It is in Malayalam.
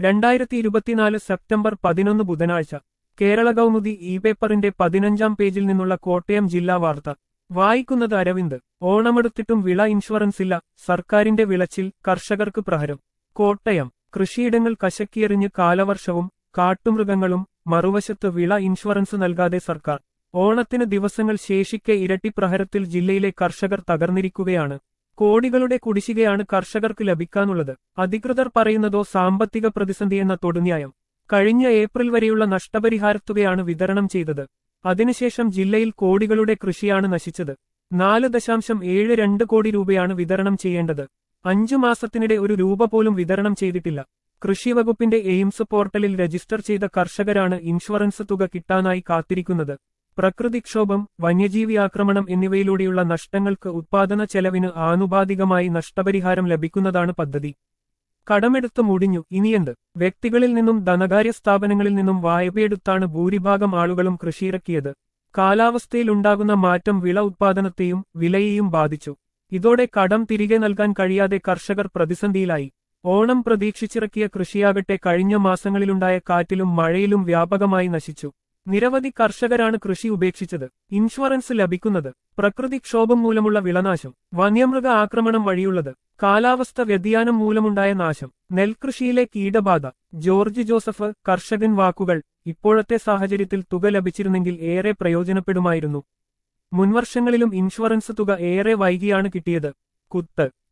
രണ്ടായിരത്തി ഇരുപത്തിനാല് സെപ്റ്റംബർ പതിനൊന്ന് ബുധനാഴ്ച കേരള കൗമുദി ഇ പേപ്പറിന്റെ പതിനഞ്ചാം പേജിൽ നിന്നുള്ള കോട്ടയം ജില്ലാ വാർത്ത വായിക്കുന്നത് അരവിന്ദ് ഓണമെടുത്തിട്ടും വിള ഇൻഷുറൻസ് ഇല്ല സർക്കാരിന്റെ വിളച്ചിൽ കർഷകർക്ക് പ്രഹരം കോട്ടയം കൃഷിയിടങ്ങൾ കശക്കിയെറിഞ്ഞ് കാലവർഷവും കാട്ടുമൃഗങ്ങളും മറുവശത്ത് വിള ഇൻഷുറൻസ് നൽകാതെ സർക്കാർ ഓണത്തിന് ദിവസങ്ങൾ ശേഷിക്കെ ഇരട്ടി പ്രഹരത്തിൽ ജില്ലയിലെ കർഷകർ തകർന്നിരിക്കുകയാണ് കോടികളുടെ കുടിശ്ശികയാണ് കർഷകർക്ക് ലഭിക്കാനുള്ളത് അധികൃതർ പറയുന്നതോ സാമ്പത്തിക പ്രതിസന്ധിയെന്ന തൊടുന്യായം കഴിഞ്ഞ ഏപ്രിൽ വരെയുള്ള നഷ്ടപരിഹാരത്തുകയാണ് വിതരണം ചെയ്തത് അതിനുശേഷം ജില്ലയിൽ കോടികളുടെ കൃഷിയാണ് നശിച്ചത് നാല് ദശാംശം ഏഴ് രണ്ട് കോടി രൂപയാണ് വിതരണം ചെയ്യേണ്ടത് അഞ്ചു മാസത്തിനിടെ ഒരു രൂപ പോലും വിതരണം ചെയ്തിട്ടില്ല കൃഷിവകുപ്പിന്റെ എയിംസ് പോർട്ടലിൽ രജിസ്റ്റർ ചെയ്ത കർഷകരാണ് ഇൻഷുറൻസ് തുക കിട്ടാനായി കാത്തിരിക്കുന്നത് പ്രകൃതിക്ഷോഭം വന്യജീവി ആക്രമണം എന്നിവയിലൂടെയുള്ള നഷ്ടങ്ങൾക്ക് ഉത്പാദന ചെലവിന് ആനുപാതികമായി നഷ്ടപരിഹാരം ലഭിക്കുന്നതാണ് പദ്ധതി കടമെടുത്ത് മുടിഞ്ഞു ഇനിയെന്ത് വ്യക്തികളിൽ നിന്നും ധനകാര്യ സ്ഥാപനങ്ങളിൽ നിന്നും വായ്പയെടുത്താണ് ഭൂരിഭാഗം ആളുകളും കൃഷിയിറക്കിയത് കാലാവസ്ഥയിലുണ്ടാകുന്ന മാറ്റം വിള ഉത്പാദനത്തെയും വിലയെയും ബാധിച്ചു ഇതോടെ കടം തിരികെ നൽകാൻ കഴിയാതെ കർഷകർ പ്രതിസന്ധിയിലായി ഓണം പ്രതീക്ഷിച്ചിറക്കിയ കൃഷിയാകട്ടെ കഴിഞ്ഞ മാസങ്ങളിലുണ്ടായ കാറ്റിലും മഴയിലും വ്യാപകമായി നശിച്ചു നിരവധി കർഷകരാണ് കൃഷി ഉപേക്ഷിച്ചത് ഇൻഷുറൻസ് ലഭിക്കുന്നത് പ്രകൃതിക്ഷോഭം മൂലമുള്ള വിളനാശം വന്യമൃഗ ആക്രമണം വഴിയുള്ളത് കാലാവസ്ഥ വ്യതിയാനം മൂലമുണ്ടായ നാശം നെൽകൃഷിയിലെ കീടബാധ ജോർജ് ജോസഫ് കർഷകൻ വാക്കുകൾ ഇപ്പോഴത്തെ സാഹചര്യത്തിൽ തുക ലഭിച്ചിരുന്നെങ്കിൽ ഏറെ പ്രയോജനപ്പെടുമായിരുന്നു മുൻവർഷങ്ങളിലും ഇൻഷുറൻസ് തുക ഏറെ വൈകിയാണ് കിട്ടിയത് കുത്ത്